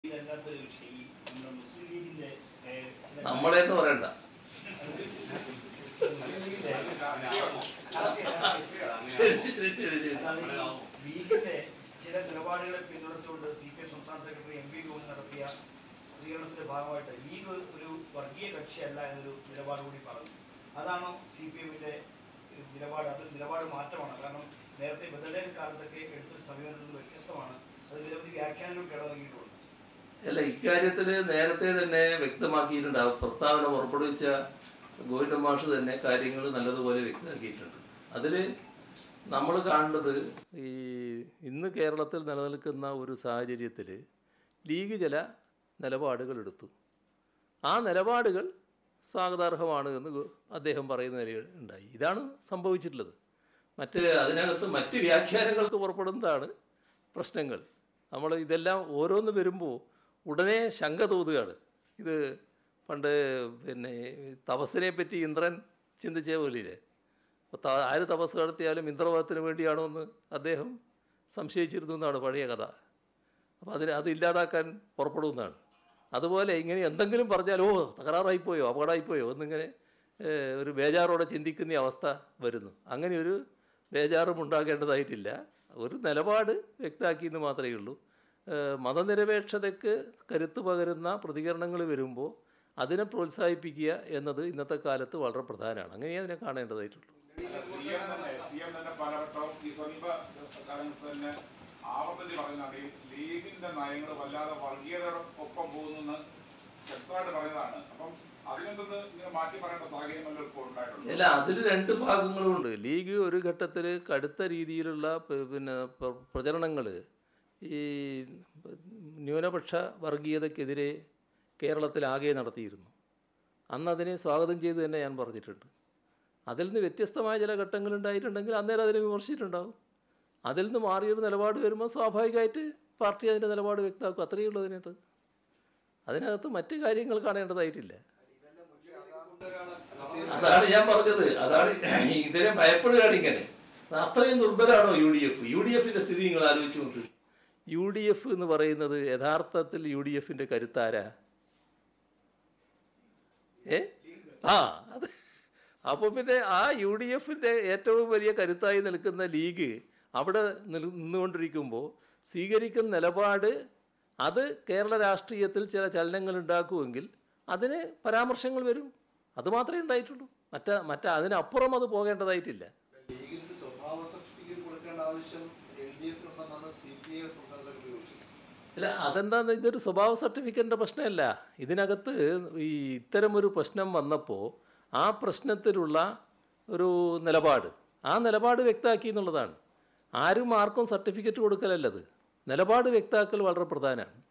ഇതിനകത്ത് വിഷയം ഈ നമ്മുടെ മുസ്ലിം ലീഗിന്റെ ഏഹ്, ചില- നമ്മളെന്ന് പറയണ്ട മുസ്ലിം ലീഗിന്റെ ശരി ശരി ശരി ശരി അതാണ് ഈ ലീഗിന്റെ ചില നിലപാടുകളെ പിന്തുണച്ചുകൊണ്ട് സി പി എം സംസ്ഥാന സെക്രട്ടറി എം പി ഗോവിന്ദ് നടത്തിയ പ്രതികരണത്തിന്റെ ഭാഗമായിട്ട് ലീഗ് ഒരു വർഗീയ കക്ഷിയല്ല എന്നൊരു നിലപാട് കൂടി പറഞ്ഞു അതാണോ സി പി എമ്മിന്റെ നിലപാട് അത് നിലപാട് മാറ്റമാണ് കാരണം നേരത്തെ ബദലേ കാലത്തൊക്കെ എടുത്തൊരു സമീപനത്തിൽ നിന്ന് വ്യത്യസ്തമാണ് അത് നിരവധി വ്യാഖ്യാനങ്ങൾ കിടന്നിറങ്ങിയിട്ടുണ്ട് അല്ല ഇക്കാര്യത്തിൽ നേരത്തെ തന്നെ വ്യക്തമാക്കിയിട്ടുണ്ട് ആ പ്രസ്താവന പുറപ്പെടുവിച്ച ഗോവിന്ദ മാഷ് തന്നെ കാര്യങ്ങൾ നല്ലതുപോലെ വ്യക്തമാക്കിയിട്ടുണ്ട് അതിൽ നമ്മൾ കാണേണ്ടത് ഈ ഇന്ന് കേരളത്തിൽ നിലനിൽക്കുന്ന ഒരു സാഹചര്യത്തിൽ ലീഗ് ചില നിലപാടുകൾ എടുത്തു ആ നിലപാടുകൾ സ്വാഗതാർഹമാണ് എന്ന് ഗോ- അദ്ദേഹം പറയുന്ന നില ഉണ്ടായി ഇതാണ് സംഭവിച്ചിട്ടുള്ളത് മറ്റ് അതിനകത്ത് മറ്റ് വ്യാഖ്യാനങ്ങൾക്ക് പുറപ്പെടുന്നതാണ് പ്രശ്നങ്ങൾ നമ്മൾ ഇതെല്ലാം ഓരോന്ന് വരുമ്പോൾ ഉടനെ ശങ്ക തോന്നുകയാണ് ഇത് പണ്ട് പിന്നെ തപസ്സിനെ പറ്റി ഇന്ദ്രൻ ചിന്തിച്ച പോലില്ലേ അപ്പോൾ ത- ആര് തപസ് നടത്തിയാലും ഇന്ദ്രവധത്തിന് വേണ്ടിയാണോ എന്ന് അദ്ദേഹം സംശയിച്ചിരുന്നു എന്നാണ് പഴയ കഥ അപ്പോൾ അതിന് അത് ഇല്ലാതാക്കാൻ പുറപ്പെടുന്നതാണ് അതുപോലെ ഇങ്ങനെ എന്തെങ്കിലും പറഞ്ഞാൽ ഓ തകരാറായിപ്പോയോ അപകടമായിപ്പോയോ എന്നിങ്ങനെ ഏഹ്, ഒരു ബേജാറോടെ ചിന്തിക്കുന്ന അവസ്ഥ വരുന്നു അങ്ങനെ ഒരു ബേജാറും ഉണ്ടാകേണ്ടതായിട്ടില്ല ഒരു നിലപാട് വ്യക്തമാക്കിയെന്ന് മാത്രമേ ഉള്ളൂ ഏഹ്, മതനിരപേക്ഷതയ്ക്ക് കരുത്ത് പകരുന്ന പ്രതികരണങ്ങൾ വരുമ്പോൾ അതിനെ പ്രോത്സാഹിപ്പിക്കുക എന്നത് ഇന്നത്തെ കാലത്ത് വളരെ പ്രധാനമാണ് അങ്ങനെ അതിനെ കാണേണ്ടതായിട്ടുള്ളൂ സി എം തന്നെ സി എം തന്നെ പലവട്ടവും ഈ സമീപ കാലത്ത് തന്നെ ആവർത്തിച്ച് പറയുന്നതാണ് ഈ ലീഗിന്റെ നയങ്ങൾ വല്ലാതെ വർഗീയതയുടെ ഒപ്പം പോകുന്നെന്ന് ശക്തമായിട്ട് പറയുന്നതാണ് അപ്പം അതിനെന്തെന്ന് ഇങ്ങനെ മാറ്റി പറയേണ്ട സാഹചര്യം വല്ലതും ഇപ്പോൾ ഉണ്ടായിട്ടുണ്ട് അല്ല അതിൽ രണ്ട് ഭാഗങ്ങളുമുണ്ട് ലീഗ് ഒരു ഘട്ടത്തിൽ കടുത്ത രീതിയിലുള്ള പ- പിന്നെ പ്രചരണങ്ങൾ ഈ ന്യൂനപക്ഷ വർഗീയതയ്ക്കെതിരെ കേരളത്തിലാകെ നടത്തിയിരുന്നു അന്ന് അതിനെ സ്വാഗതം ചെയ്ത് തന്നെ ഞാൻ പറഞ്ഞിട്ടുണ്ട് അതിൽ നിന്ന് വ്യത്യസ്തമായ ചില ഘട്ടങ്ങൾ ഉണ്ടായിട്ടുണ്ടെങ്കിൽ അന്നേരം അതിനെ വിമർശിച്ചിട്ടുണ്ടാവും അതിൽ നിന്ന് മാറിയൊരു നിലപാട് വരുമ്പോൾ സ്വാഭാവികമായിട്ട് പാർട്ടി അതിൻ്റെ നിലപാട് വ്യക്തമാക്കും അത്രയേ ഉള്ളൂ അതിനകത്ത് അതിനകത്ത് മറ്റ് കാര്യങ്ങൾ കാണേണ്ടതായിട്ടില്ല അതാണ് ഞാൻ പറഞ്ഞത് അതാണ് ഇതിനെ ഭയപ്പെടുകയാണ് ഇങ്ങനെ അത്രയും ദുർബലമാണോ U D F U D എഫിന്റെ സ്ഥിതി നിങ്ങൾ ആലോചിച്ച് നോക്ക് യു ഡി എഫ് എന്ന് പറയുന്നത് യഥാർത്ഥത്തിൽ യു ഡി എഫിന്റെ കരുത്താരാ ഏ ആ അത് അപ്പോൾ പിന്നെ ആ യു ഡി എഫിൻ്റെ ഏറ്റവും വലിയ കരുത്തായി നിൽക്കുന്ന ലീഗ് അവിടെ നിൽ- നിന്നുകൊണ്ടിരിക്കുമ്പോൾ സ്വീകരിക്കുന്ന നിലപാട് അത് കേരള രാഷ്ട്രീയത്തിൽ ചില ചലനങ്ങൾ ഉണ്ടാക്കുമെങ്കിൽ അതിന് പരാമർശങ്ങൾ വരും അത് മാത്രമേ ഉണ്ടായിട്ടുള്ളൂ മറ്റ മറ്റ അതിനപ്പുറം അത് പോകേണ്ടതായിട്ടില്ല ലീഗിന്റെ സ്വഭാവ സർട്ടിഫിക്കറ്റ് കൊടുക്കേണ്ട ആവശ്യം എൽ ഡി എഫ് ഉണ്ടെന്നാണ് സി പി ഐ സംസ്ഥാന സെക്രട്ടറി ചോദിച്ചത് അല്ല അതെന്താന്ന് ഇതൊരു സ്വഭാവ സർട്ടിഫിക്കറ്റിൻ്റെ പ്രശ്നമല്ല ഇതിനകത്ത് ഈ ഇത്തരമൊരു പ്രശ്നം വന്നപ്പോൾ ആ പ്രശ്നത്തിലുള്ള ഒരു നിലപാട് ആ നിലപാട് വ്യക്തമാക്കി എന്നുള്ളതാണ് ആരും ആർക്കും സർട്ടിഫിക്കറ്റ് കൊടുക്കലല്ലത് നിലപാട് വ്യക്തമാക്കൽ വളരെ പ്രധാനമാണ്